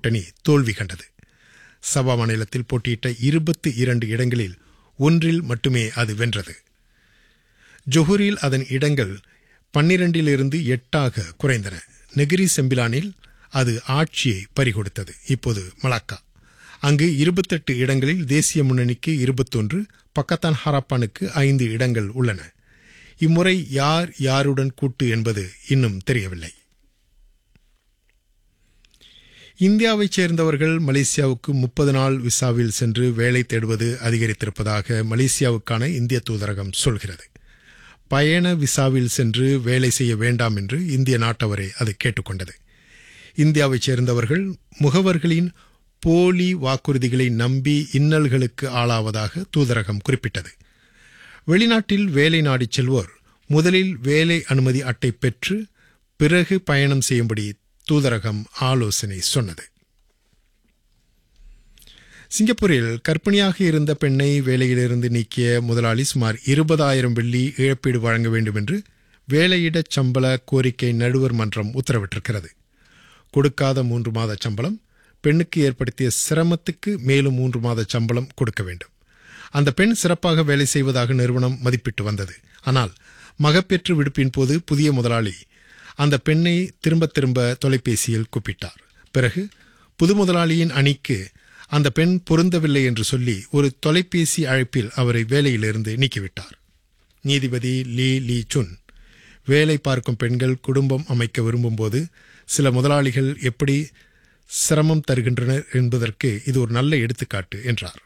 கூட்டணி தோல்வி கண்டது சபா மாநிலத்தில் போட்டியிட்ட இருபத்தி இரண்டு இடங்களில் ஒன்றில் மட்டுமே அது வென்றது ஜொஹூரில் அதன் இடங்கள் பன்னிரண்டிலிருந்து எட்டாக குறைந்தன நெகிரி செம்பிலானில் அது ஆட்சியை பறிகொடுத்தது இப்போது மலாக்கா அங்கு இருபத்தெட்டு இடங்களில் தேசிய முன்னணிக்கு இருபத்தொன்று பக்கத்தான் ஹராப்பானுக்கு ஐந்து இடங்கள் உள்ளன இம்முறை யார் யாருடன் கூட்டு என்பது இன்னும் தெரியவில்லை இந்தியாவைச் சேர்ந்தவர்கள் மலேசியாவுக்கு முப்பது நாள் விசாவில் சென்று வேலை தேடுவது அதிகரித்திருப்பதாக மலேசியாவுக்கான இந்திய தூதரகம் சொல்கிறது பயண விசாவில் சென்று வேலை செய்ய வேண்டாம் என்று இந்திய நாட்டவரை அது கேட்டுக்கொண்டது இந்தியாவைச் சேர்ந்தவர்கள் முகவர்களின் போலி வாக்குறுதிகளை நம்பி இன்னல்களுக்கு ஆளாவதாக தூதரகம் குறிப்பிட்டது வெளிநாட்டில் வேலை நாடிச் செல்வோர் முதலில் வேலை அனுமதி அட்டை பெற்று பிறகு பயணம் செய்யும்படி தூதரகம் ஆலோசனை சொன்னது சிங்கப்பூரில் கர்ப்பிணியாக இருந்த பெண்ணை வேலையிலிருந்து நீக்கிய முதலாளி சுமார் இருபதாயிரம் வெள்ளி இழப்பீடு வழங்க வேண்டும் என்று வேலையிட சம்பள கோரிக்கை நடுவர் மன்றம் உத்தரவிட்டிருக்கிறது கொடுக்காத மூன்று மாத சம்பளம் பெண்ணுக்கு ஏற்படுத்திய சிரமத்துக்கு மேலும் மூன்று மாத சம்பளம் கொடுக்க வேண்டும் அந்த பெண் சிறப்பாக வேலை செய்வதாக நிறுவனம் மதிப்பிட்டு வந்தது ஆனால் மகப்பேற்று விடுப்பின் போது புதிய முதலாளி அந்த பெண்ணை திரும்ப திரும்ப தொலைபேசியில் கூப்பிட்டார் பிறகு புது முதலாளியின் அணிக்கு அந்த பெண் பொருந்தவில்லை என்று சொல்லி ஒரு தொலைபேசி அழைப்பில் அவரை வேலையிலிருந்து நீக்கிவிட்டார் நீதிபதி லீ லீ சுன் வேலை பார்க்கும் பெண்கள் குடும்பம் அமைக்க விரும்பும்போது சில முதலாளிகள் எப்படி சிரமம் தருகின்றனர் என்பதற்கு இது ஒரு நல்ல எடுத்துக்காட்டு என்றார்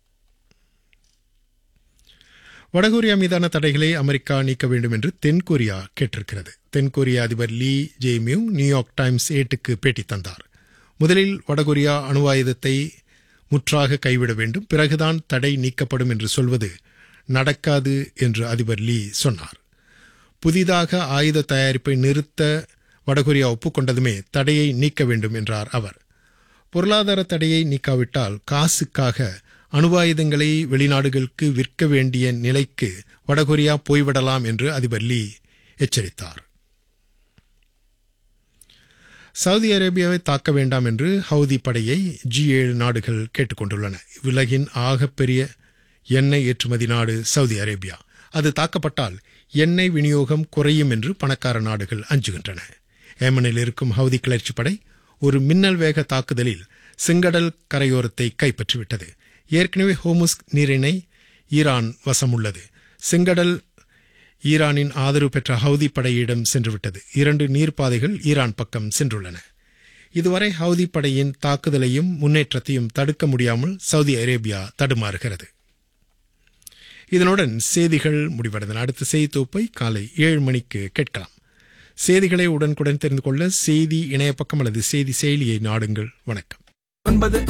வடகொரியா மீதான தடைகளை அமெரிக்கா நீக்க வேண்டும் என்று தென்கொரியா கேட்டிருக்கிறது தென்கொரிய அதிபர் லீ ஜேமியூ நியூயார்க் டைம்ஸ் ஏட்டுக்கு பேட்டி தந்தார் முதலில் வடகொரியா அணு ஆயுதத்தை முற்றாக கைவிட வேண்டும் பிறகுதான் தடை நீக்கப்படும் என்று சொல்வது நடக்காது என்று அதிபர் லீ சொன்னார் புதிதாக ஆயுத தயாரிப்பை நிறுத்த வடகொரியா ஒப்புக்கொண்டதுமே தடையை நீக்க வேண்டும் என்றார் அவர் பொருளாதார தடையை நீக்காவிட்டால் காசுக்காக அணுவாயுதங்களை வெளிநாடுகளுக்கு விற்க வேண்டிய நிலைக்கு வடகொரியா போய்விடலாம் என்று அதிபர் லீ எச்சரித்தார் சவுதி அரேபியாவை தாக்க வேண்டாம் என்று ஹவுதி படையை ஜி ஏழு நாடுகள் கேட்டுக்கொண்டுள்ளன உலகின் ஆகப்பெரிய எண்ணெய் ஏற்றுமதி நாடு சவுதி அரேபியா அது தாக்கப்பட்டால் எண்ணெய் விநியோகம் குறையும் என்று பணக்கார நாடுகள் அஞ்சுகின்றன ஏமனில் இருக்கும் ஹவுதி கிளர்ச்சி படை ஒரு மின்னல் வேக தாக்குதலில் செங்கடல் கரையோரத்தை கைப்பற்றிவிட்டது ஏற்கனவே ஹோமுஸ் நீரிணை ஈரான் வசமுள்ளது செங்கடல் ஈரானின் ஆதரவு பெற்ற ஹவுதி படையிடம் சென்றுவிட்டது இரண்டு நீர்ப்பாதைகள் ஈரான் பக்கம் சென்றுள்ளன இதுவரை ஹவுதி படையின் தாக்குதலையும் முன்னேற்றத்தையும் தடுக்க முடியாமல் சவுதி அரேபியா தடுமாறுகிறது இதனுடன் செய்திகள் முடிவடைந்தன அடுத்த செய்தி தொகுப்பை காலை ஏழு மணிக்கு கேட்கலாம் செய்திகளை உடனுக்குடன் தெரிந்து கொள்ள செய்தி இணைய பக்கம் அல்லது செய்தி செயலியை நாடுங்கள் வணக்கம் ஒன்பது